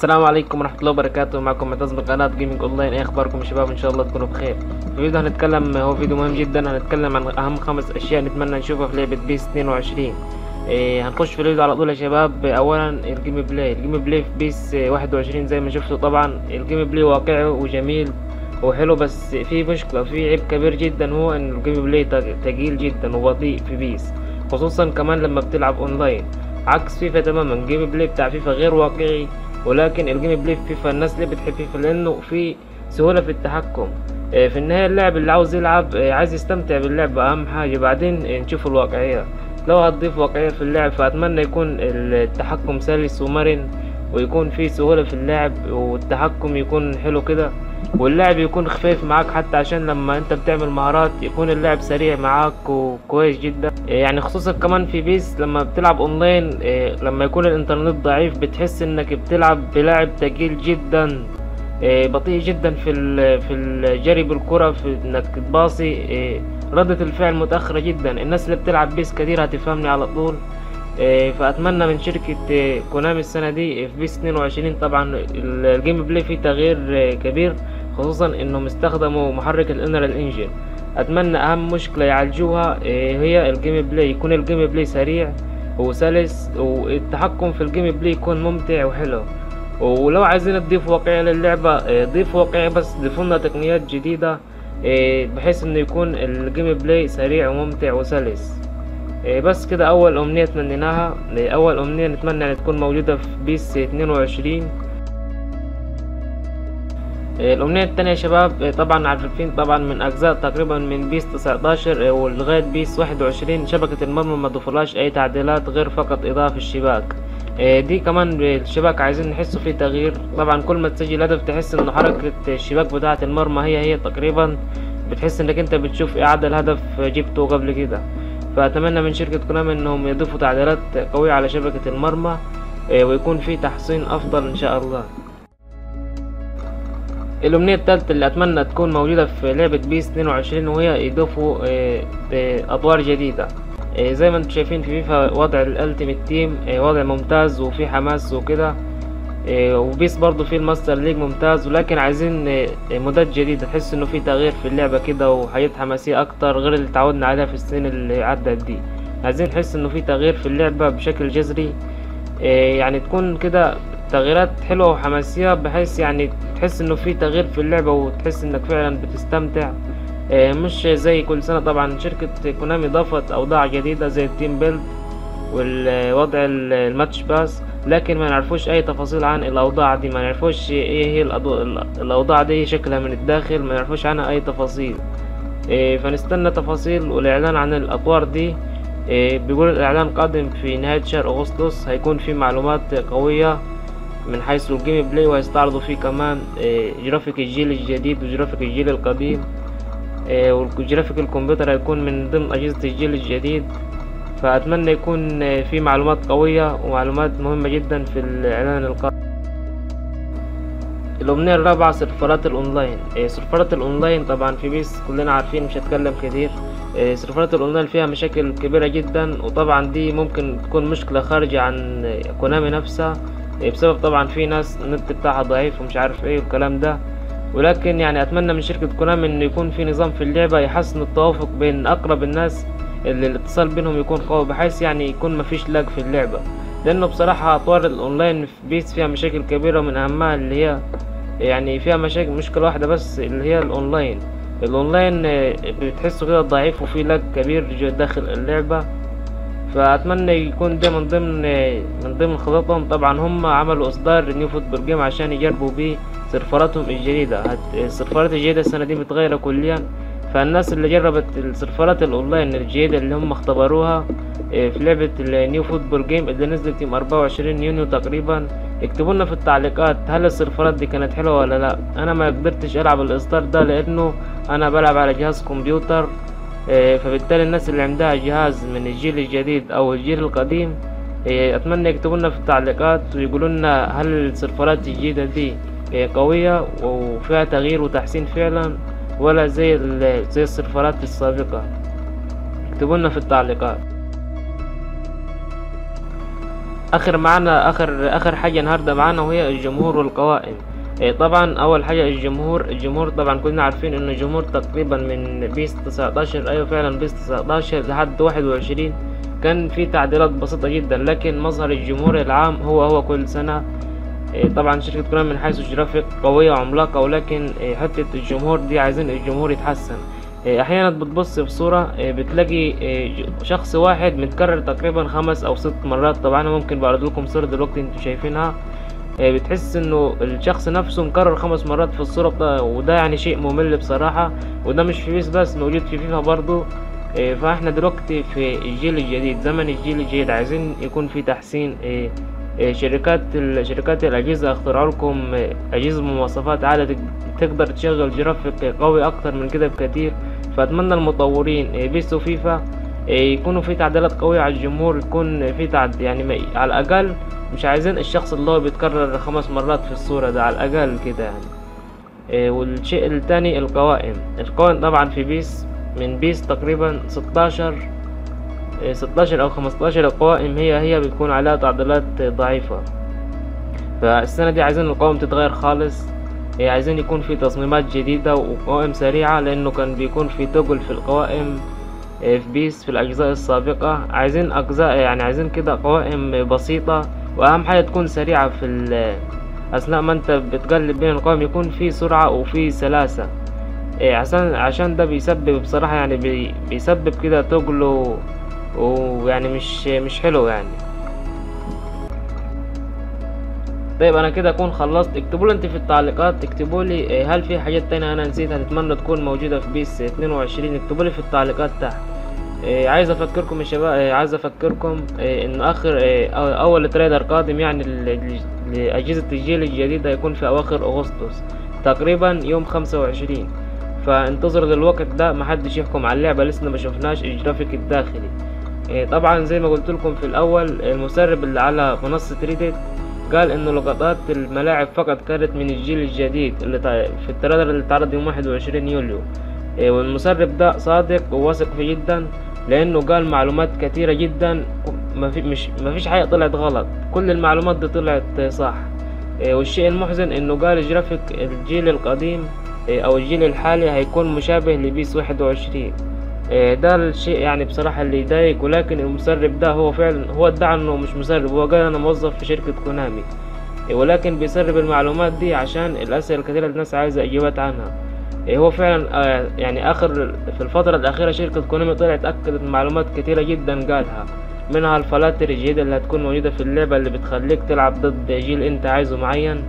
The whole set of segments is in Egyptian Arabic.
السلام عليكم ورحمة الله وبركاته معكم معتز من قناة جيمنج اونلاين ايه اخباركم يا شباب ان شاء الله تكونوا بخير في فيديو هنتكلم هو فيديو مهم جدا هنتكلم عن اهم خمس اشياء نتمنى نشوفها في لعبة بيس 22 إيه هنخش في الفيديو على طول يا شباب اولا الجيم بلاي الجيم بلاي في بيس 21 زي ما شفتوا طبعا الجيم بلاي واقعي وجميل وحلو بس في مشكلة في عيب كبير جدا هو ان الجيم بلاي تقيل جدا وبطيء في بيس خصوصا كمان لما بتلعب اونلاين عكس فيفا تماما الجيم بلاي بتاع فيفا غير واقعي ولكن الجيم بلاي في فيفا الناس ليه بتحب فيفا لانه في سهولة في التحكم آه، في النهاية اللاعب اللي عاوز يلعب آه، عايز يستمتع باللعب اهم حاجة بعدين آه، نشوف الواقعية لو هتضيف واقعية في اللعب فأتمنى يكون التحكم سلس ومرن ويكون في سهولة في اللعب والتحكم يكون حلو كده واللعب يكون خفيف معاك حتى عشان لما انت بتعمل مهارات يكون اللعب سريع معاك وكويس جدا يعني خصوصا كمان في بيس لما بتلعب اونلاين إيه، لما يكون الانترنت ضعيف بتحس انك بتلعب بلاعب تقيل جدا إيه، بطيء جدا في ال- في الجري بالكرة في انك تباصي إيه، ردة الفعل متأخرة جدا الناس اللي بتلعب بيس كتير هتفهمني على طول إيه، فأتمنى من شركة إيه، كونامي السنة دي في بيس 22 طبعا ال- الجيم بلاي فيه تغيير إيه، كبير خصوصا انهم استخدموا محرك الانرال انجن اتمنى اهم مشكلة يعالجوها إيه، هي الجيم بلاي يكون الجيم بلاي سريع وسلس والتحكم في الجيم بلاي يكون ممتع وحلو ولو عايزين تضيفوا واقعية للعبة إيه، ضيفوا واقعية بس ضيفوا لنا تقنيات جديدة إيه، بحيث انه يكون الجيم بلاي سريع وممتع وسلس إيه، بس كده اول امنية تمنيناها إيه، اول امنية نتمنى ان تكون موجودة في بيس 22 إيه، الأمنية التانية يا شباب إيه، طبعا عارفين طبعا من أجزاء تقريبا من بيس 19 إيه، ولغاية بيس 21 شبكة المرمى ما ضفولهاش أي تعديلات غير فقط إضافة الشباك إيه، دي كمان الشباك عايزين نحسوا فيه تغيير طبعا كل ما تسجل هدف تحس إن حركة الشباك بتاعة المرمى هي هي تقريبا بتحس إنك أنت بتشوف إعادة الهدف جبته قبل كده فأتمنى من شركة كونامي إنهم يضيفوا تعديلات قوية على شبكة المرمى إيه، ويكون في تحسين أفضل إن شاء الله الأمنية التالتة اللي أتمنى تكون موجودة في لعبة بيس 22 وهي يضيفوا آه، آه، أطوار جديدة آه، زي ما انتم شايفين في فيفا وضع الالتيميت تيم وضع ممتاز وفي حماس وكده آه، وبيس برضو في الماستر ليج ممتاز ولكن عايزين آه، آه، مودات جديدة تحس انه في تغيير في اللعبة كده وحياة حماسية اكتر غير اللي تعودنا عليها في السنين اللي عدت دي عايزين نحس انه في تغيير في اللعبة بشكل جذري آه، يعني تكون كده تغييرات حلوة وحماسية بحيث يعني تحس انه في تغيير في اللعبة وتحس انك فعلا بتستمتع آه، مش زي كل سنة طبعا شركة كونامي ضافت اوضاع جديدة زي التيم بيلد والوضع ال- الماتش باس لكن ما نعرفوش اي تفاصيل عن الاوضاع دي ما نعرفوش ايه هي الأضو- الاوضاع دي شكلها من الداخل ما نعرفوش عنها اي تفاصيل آه، فنستنى تفاصيل والاعلان عن الاطوار دي آه، بيقول الاعلان قادم في نهاية شهر اغسطس هيكون في معلومات قوية من حيث الجيم بلاي وهيستعرضوا فيه كمان آه، جرافيك الجيل الجديد وجرافيك الجيل القديم آه، والجرافيك الكمبيوتر هيكون من ضمن أجهزة الجيل الجديد فأتمنى يكون آه، في معلومات قوية ومعلومات مهمة جدا في الإعلان القادم الأمنية الرابعة سيرفرات الأونلاين آه، سيرفرات الأونلاين طبعا في بيس كلنا عارفين مش هتكلم كتير آه، سيرفرات الأونلاين فيها مشاكل كبيرة جدا وطبعا دي ممكن تكون مشكلة خارجة عن آه، كونامي نفسها آه، بسبب طبعا في ناس النت بتاعها ضعيف ومش عارف ايه والكلام ده ولكن يعني اتمنى من شركة كونامي ان يكون في نظام في اللعبة يحسن التوافق بين اقرب الناس اللي الاتصال بينهم يكون قوي بحيث يعني يكون مفيش لاج في اللعبة لانه بصراحة اطوار الاونلاين في بيس فيها مشاكل كبيرة من اهمها اللي هي يعني فيها مشاكل مشكلة واحدة بس اللي هي الاونلاين الاونلاين آه، بتحسه كده ضعيف وفي لاج كبير جو- داخل اللعبة فاتمنى يكون ده من ضمن من ضمن خططهم طبعا هم عملوا اصدار نيو فوتبول جيم عشان يجربوا بيه سيرفراتهم الجديده هت- السيرفرات الجديده السنه دي متغيره كليا فالناس اللي جربت السيرفرات الاونلاين الجديده اللي هم اختبروها آه، في لعبه النيو فوتبول جيم اللي نزلت يوم 24 يونيو تقريبا اكتبوا لنا في التعليقات هل السيرفرات دي كانت حلوه ولا لا انا ما قدرتش العب الاصدار ده لانه انا بلعب على جهاز كمبيوتر آه، فبالتالي الناس اللي عندها جهاز من الجيل الجديد او الجيل القديم آه، اتمنى يكتبوا لنا في التعليقات ويقولوا لنا هل السيرفرات الجديدة دي آه، قوية وفيها تغيير وتحسين فعلا ولا زي ال- زي السيرفرات السابقة اكتبوا لنا في التعليقات اخر معانا اخر اخر حاجه النهارده معانا وهي الجمهور والقوائم إيه طبعا اول حاجه الجمهور الجمهور طبعا كلنا عارفين ان الجمهور تقريبا من بيس 19 ايوه فعلا بيس 19 لحد 21 كان في تعديلات بسيطه جدا لكن مظهر الجمهور العام هو هو كل سنه إيه طبعا شركه كونامي من حيث جرافيك قويه وعملاقه ولكن إيه حته الجمهور دي عايزين الجمهور يتحسن إيه احيانا بتبص في صوره إيه بتلاقي إيه شخص واحد متكرر تقريبا خمس او ست مرات طبعا انا ممكن بعرض لكم صوره دلوقتي انتوا شايفينها بتحس انه الشخص نفسه مكرر خمس مرات في الصورة بتا... وده يعني شيء ممل بصراحة وده مش في بيس بس موجود في فيفا برضو فاحنا دلوقتي في الجيل الجديد زمن الجيل الجديد عايزين يكون في تحسين شركات شركات الأجهزة اخترعوا لكم أجهزة بمواصفات عالية تقدر تشغل جرافيك قوي أكتر من كده بكتير فأتمنى المطورين بيس وفيفا يكونوا في تعديلات قوية على الجمهور يكون في تعد يعني على الأقل مش عايزين الشخص اللي هو بيتكرر خمس مرات في الصورة ده على الأقل كده يعني إيه والشيء التاني القوائم القوائم طبعا في بيس من بيس تقريبا ستاشر إيه ستاشر أو خمستاشر القوائم هي هي بيكون عليها تعديلات ضعيفة فالسنة دي عايزين القوائم تتغير خالص إيه عايزين يكون في تصميمات جديدة وقوائم سريعة لأنه كان بيكون في تقل في القوائم في بيس في الأجزاء السابقة عايزين أجزاء يعني عايزين كده قوائم بسيطة واهم حاجه تكون سريعه في اثناء ما انت بتقلب بين القوائم يكون في سرعه وفي سلاسه إيه عشان عشان ده بيسبب بصراحه يعني بي بيسبب كده تقل ويعني مش مش حلو يعني طيب انا كده اكون خلصت اكتبوا لي انت في التعليقات اكتبوا لي هل في حاجات تانية انا نسيتها تتمنى تكون موجوده في بيس 22 اكتبوا لي في التعليقات تحت إيه عايز افكركم يا شباب إيه عايز افكركم إيه ان اخر إيه اول تريلر قادم يعني لاجهزه الجيل الجديد هيكون في اواخر اغسطس تقريبا يوم خمسة وعشرين فانتظروا للوقت ده محدش يحكم على اللعبه لسه ما شفناش الجرافيك الداخلي إيه طبعا زي ما قلت لكم في الاول المسرب اللي على منصه ريديت قال انه لقطات الملاعب فقط كانت من الجيل الجديد اللي في التريلر اللي اتعرض يوم واحد وعشرين يوليو إيه والمسرب ده صادق وواثق فيه جدا لانه قال معلومات كثيرة جدا ما في مش ما فيش حاجة طلعت غلط كل المعلومات دي طلعت صح إيه والشيء المحزن انه قال جرافيك الجيل القديم إيه او الجيل الحالي هيكون مشابه لبيس واحد وعشرين إيه ده الشيء يعني بصراحة اللي يضايق ولكن المسرب ده هو فعلا هو ادعى انه مش مسرب هو قال انا موظف في شركة كونامي ولكن بيسرب المعلومات دي عشان الاسئلة الكثيرة الناس عايزة اجابات عنها هو فعلا آه يعني اخر في الفترة الاخيرة شركة كونامي طلعت اكدت معلومات كتيرة جدا قالها منها الفلاتر الجديدة اللي هتكون موجودة في اللعبة اللي بتخليك تلعب ضد جيل انت عايزه معين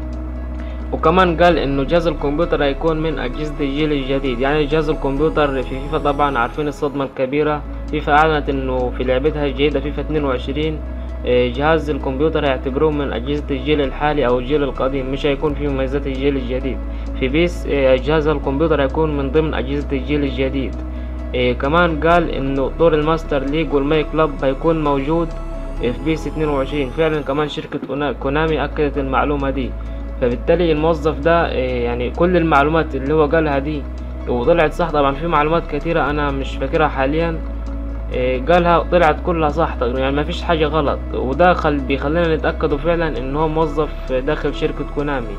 وكمان قال انه جهاز الكمبيوتر هيكون من اجهزة الجيل الجديد يعني جهاز الكمبيوتر في فيفا طبعا عارفين الصدمة الكبيرة فيفا اعلنت انه في لعبتها الجديدة فيفا 22 جهاز الكمبيوتر هيعتبروه من أجهزة الجيل الحالي أو الجيل القديم مش هيكون فيه مميزات الجيل الجديد في بيس جهاز الكمبيوتر هيكون من ضمن أجهزة الجيل الجديد كمان قال إنه دور الماستر ليج والماي كلاب هيكون موجود في بيس 22 فعلا كمان شركة كونامي أكدت المعلومة دي فبالتالي الموظف ده يعني كل المعلومات اللي هو قالها دي وطلعت صح طبعا في معلومات كتيرة أنا مش فاكرها حاليا قالها طلعت كلها صح يعني ما فيش حاجة غلط وده خل بيخلينا نتأكدوا فعلا ان هو موظف داخل شركة كونامي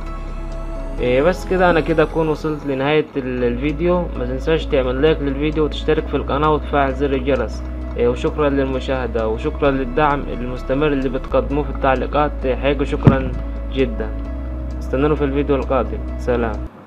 بس كده انا كده اكون وصلت لنهاية الفيديو ما تنساش تعمل لايك للفيديو وتشترك في القناة وتفعل زر الجرس وشكرا للمشاهدة وشكرا للدعم المستمر اللي بتقدموه في التعليقات حقيقة شكرا جدا استنوني في الفيديو القادم سلام